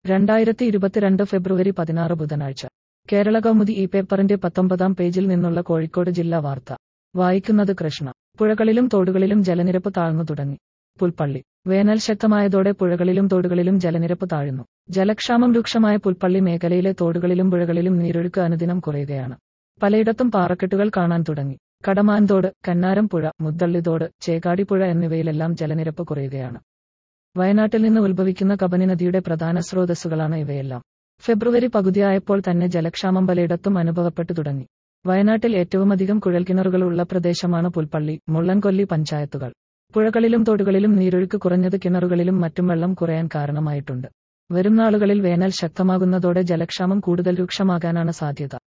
രണ്ടായിരത്തി ഇരുപത്തിരണ്ട് ഫെബ്രുവരി പതിനാറ് ബുധനാഴ്ച കേരള കൗമുദി ഈ പേപ്പറിന്റെ പത്തൊമ്പതാം പേജിൽ നിന്നുള്ള കോഴിക്കോട് ജില്ലാ വാർത്ത വായിക്കുന്നത് കൃഷ്ണ പുഴകളിലും തോടുകളിലും ജലനിരപ്പ് താഴ്ന്നു തുടങ്ങി പുൽപ്പള്ളി വേനൽ ശക്തമായതോടെ പുഴകളിലും തോടുകളിലും ജലനിരപ്പ് താഴുന്നു ജലക്ഷാമം രൂക്ഷമായ പുൽപ്പള്ളി മേഖലയിലെ തോടുകളിലും പുഴകളിലും നീരൊഴുക്ക് അനുദിനം കുറയുകയാണ് പലയിടത്തും പാറക്കെട്ടുകൾ കാണാൻ തുടങ്ങി കടമാൻതോട് കന്നാരം പുഴ മുദ്ദള്ളിതോട് ചേകാടിപ്പുഴ എന്നിവയിലെല്ലാം ജലനിരപ്പ് കുറയുകയാണ് വയനാട്ടിൽ നിന്ന് ഉത്ഭവിക്കുന്ന കബനി നദിയുടെ പ്രധാന സ്രോതസ്സുകളാണ് ഇവയെല്ലാം ഫെബ്രുവരി പകുതിയായപ്പോൾ തന്നെ ജലക്ഷാമം പലയിടത്തും അനുഭവപ്പെട്ടു തുടങ്ങി വയനാട്ടിൽ ഏറ്റവുമധികം കുഴൽക്കിണറുകൾ ഉള്ള പ്രദേശമാണ് പുൽപ്പള്ളി മുള്ളൻകൊല്ലി പഞ്ചായത്തുകൾ പുഴകളിലും തോടുകളിലും നീരൊഴുക്ക് കുറഞ്ഞത് കിണറുകളിലും മറ്റും വെള്ളം കുറയാൻ കാരണമായിട്ടുണ്ട് വരും നാളുകളിൽ വേനൽ ശക്തമാകുന്നതോടെ ജലക്ഷാമം കൂടുതൽ രൂക്ഷമാകാനാണ് സാധ്യത